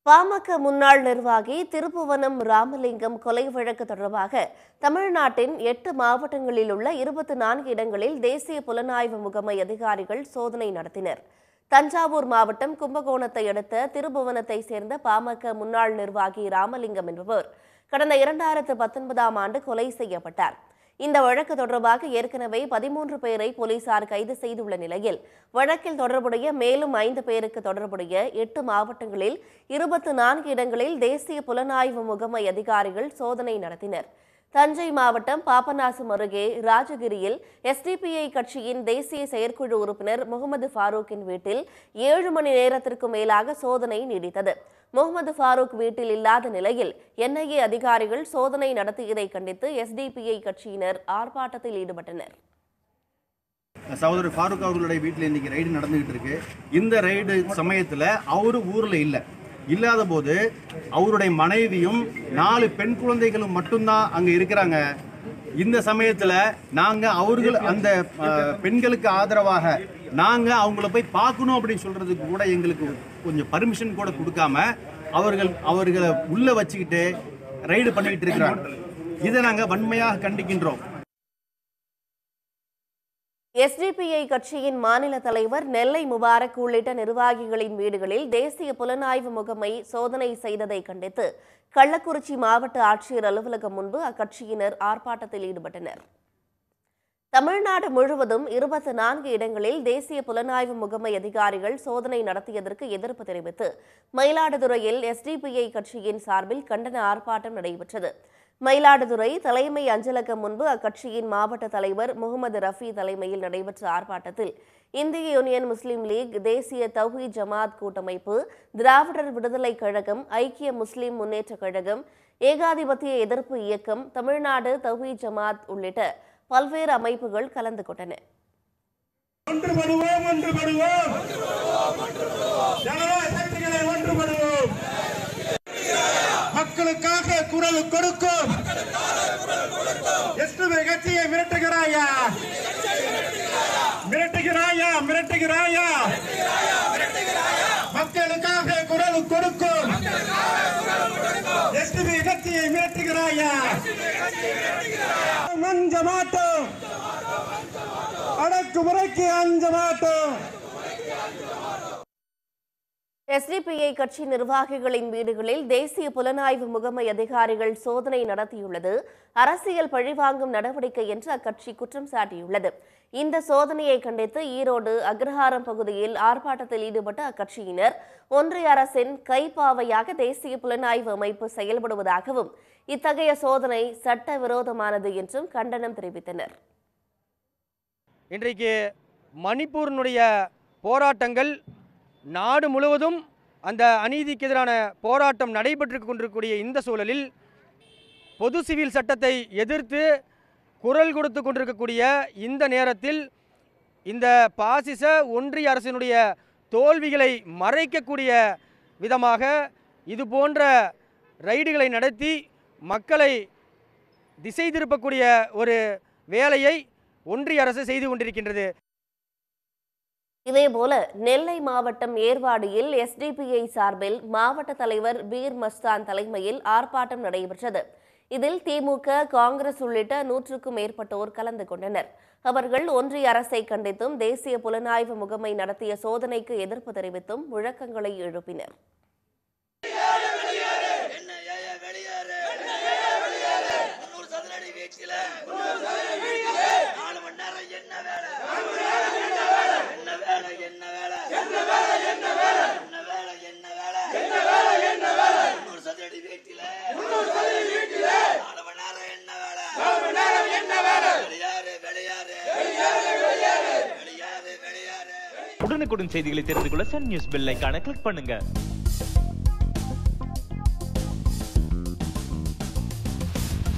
பாமக முன்னாள் நிர்வாகி திருப்புவனம் ராமலிங்கம் கொலை வழக்கு தொடர்பாக தமிழ்நாட்டின் எட்டு மாவட்டங்களில் உள்ள இருபத்தி நான்கு இடங்களில் தேசிய புலனாய்வு முகமை அதிகாரிகள் சோதனை நடத்தினர் தஞ்சாவூர் மாவட்டம் கும்பகோணத்தை அடுத்த திருபுவனத்தை சேர்ந்த பாமக முன்னாள் நிர்வாகி ராமலிங்கம் என்பவர் கடந்த இரண்டாயிரத்து பத்தொன்பதாம் ஆண்டு கொலை செய்யப்பட்டார் இந்த வழக்கு தொடர்பாக ஏற்கனவே பதிமூன்று பேரை போலீசார் கைது செய்துள்ள நிலையில் வழக்கில் தொடர்புடைய மேலும் ஐந்து பேருக்கு தொடர்புடைய எட்டு மாவட்டங்களில் இருபத்தி நான்கு இடங்களில் தேசிய புலனாய்வு முகமை அதிகாரிகள் சோதனை நடத்தினர் தஞ்சை மாவட்டம் பாபநாசம் அருகே ராஜகிரியில் எஸ்டிபிஐ கட்சியின் தேசிய செயற்குழு உறுப்பினர் முகமது ஃபாரூக்கின் வீட்டில் ஏழு மணி நேரத்திற்கு மேலாக சோதனை நீடித்தது முகமது ஃபாரூக் வீட்டில் இல்லாத நிலையில் என்ஐஏ அதிகாரிகள் சோதனை நடத்தியதை கண்டித்து எஸ்டிபிஐ கட்சியினர் ஆர்ப்பாட்டத்தில் ஈடுபட்டனர் சகோதரர் ஃபாரூக் அவர்களுடைய வீட்டில் இன்னைக்கு ரைடு நடந்துகிட்டு இருக்கு இந்த ரைடு சமயத்தில் அவரு ஊரில் இல்லை இல்லாத போது அவருடைய மனைவியும் நாலு பெண் குழந்தைகளும் மட்டும்தான் அங்கே இருக்கிறாங்க இந்த சமயத்தில் நாங்கள் அவர்கள் அந்த அஹ், பெண்களுக்கு ஆதரவாக நாங்கள் அவங்கள போய் பார்க்கணும் அப்படின்னு சொல்கிறதுக்கு கூட எங்களுக்கு கொஞ்சம் பர்மிஷன் கூட கொடுக்காம அவர்கள் அவர்களை உள்ளே வச்சுக்கிட்டு ரைடு பண்ணிக்கிட்டு இருக்கிறாங்க இதை நாங்கள் வன்மையாக கண்டிக்கின்றோம் எஸ்டிபிஐ கட்சியின் மாநில தலைவர் நெல்லை முபாரக் உள்ளிட்ட நிர்வாகிகளின் வீடுகளில் தேசிய புலனாய்வு முகமை சோதனை செய்ததை கண்டித்து கள்ளக்குறிச்சி மாவட்ட ஆட்சியர் அலுவலகம் முன்பு அக்கட்சியினர் ஆர்ப்பாட்டத்தில் ஈடுபட்டனர் தமிழ்நாடு முழுவதும் இருபத்தி நான்கு இடங்களில் தேசிய புலனாய்வு முகமை அதிகாரிகள் சோதனை நடத்தியதற்கு எதிர்ப்பு தெரிவித்து மயிலாடுதுறையில் எஸ்டிபிஐ கட்சியின் சார்பில் கண்டன ஆர்ப்பாட்டம் நடைபெற்றது மயிலாடுதுறை தலைமை அஞ்சலகம் முன்பு அக்கட்சியின் மாவட்ட தலைவர் முகமது ரஃபி தலைமையில் நடைபெற்ற ஆர்ப்பாட்டத்தில் இந்திய யூனியன் முஸ்லீம் லீக் தேசிய தௌஹி ஜமாத் கூட்டமைப்பு திராவிடர் விடுதலைக் கழகம் ஐக்கிய முஸ்லீம் முன்னேற்றக் கழகம் ஏகாதிபத்திய எதிர்ப்பு இயக்கம் தமிழ்நாடு தௌஹி ஜமாத் உள்ளிட்ட பல்வேறு அமைப்புகள் கலந்து கொண்டன ஒன்றுபடுவோம் ஒன்றுபடுவோம் ஜனநாயக சக்திகளை ஒன்றுபடுவோம் மக்களுக்காக குரல் கொடுக்கும் எஸ்டுமே கட்சியை மிரட்டுகிறாயா மிரட்டுகிறாயா மிரட்டுகிறாயா மக்களுக்காக குரல் கொடுக்கும் எஸ்டுமே கட்சியை மிரட்டுகிறாயா அஞ்ச மாட்டோம் அடக்குமுறைக்கு அஞ்ச மாட்டோம் எஸ்டிபிஐ கட்சி நிர்வாகிகளின் வீடுகளில் தேசிய புலனாய்வு முகமை அதிகாரிகள் சோதனை நடத்தியுள்ளது அரசியல் பழிவாங்கும் நடவடிக்கை என்று அக்கட்சி குற்றம் சாட்டியுள்ளது இந்த சோதனையை கண்டித்து ஈரோடு அக்ரஹாரம் பகுதியில் ஆர்ப்பாட்டத்தில் ஈடுபட்ட அக்கட்சியினர் ஒன்றிய அரசின் கைப்பாவையாக தேசிய புலனாய்வு அமைப்பு செயல்படுவதாகவும் இத்தகைய சோதனை சட்டவிரோதமானது என்றும் கண்டனம் தெரிவித்தனர் இன்றைக்கு மணிப்பூரினுடைய போராட்டங்கள் நாடு முழுவதும் அந்த அநீதிக்கு எதிரான போராட்டம் நடைபெற்று கொண்டிருக்கக்கூடிய இந்த சூழலில் பொது சிவில் சட்டத்தை எதிர்த்து குரல் கொடுத்து கொண்டிருக்கக்கூடிய இந்த நேரத்தில் இந்த பாசிச ஒன்றிய அரசினுடைய தோல்விகளை மறைக்கக்கூடிய விதமாக இது போன்ற ரைடுகளை நடத்தி மக்களை திசை திருப்பக்கூடிய ஒரு வேலையை ஒன்றிய அரசு செய்து கொண்டிருக்கின்றது இதேபோல நெல்லை மாவட்டம் ஏர்வாடியில் எஸ்டிபிஐ சார்பில் மாவட்ட தலைவர் பீர் மஸ்தான் தலைமையில் ஆர்ப்பாட்டம் நடைபெற்றது இதில் திமுக காங்கிரஸ் உள்ளிட்ட நூற்றுக்கும் மேற்பட்டோர் கலந்து கொண்டனர் அவர்கள் ஒன்றிய அரசை கண்டித்தும் தேசிய புலனாய்வு முகமை நடத்திய சோதனைக்கு எதிர்ப்பு தெரிவித்தும் முழக்கங்களை எழுப்பினர் முன்னூறு சதுரடி வீச்சில நாலு மணி நேரம் என்ன வேலை என்ன வேலை என்ன வேலை என்ன வேலை என்ன வேலை என்ன வேலை முன்னூறு சதுரடி வீட்டில நாலு மணி நேரம் என்ன வேலை வெளியாறு வெளியாறு வெளியாறு வெளியாறு உடனுக்குடன் செய்திகளை தெரிந்து கொள்ள சன் நியூஸ் பெல் ஐகானை கிளிக் பண்ணுங்க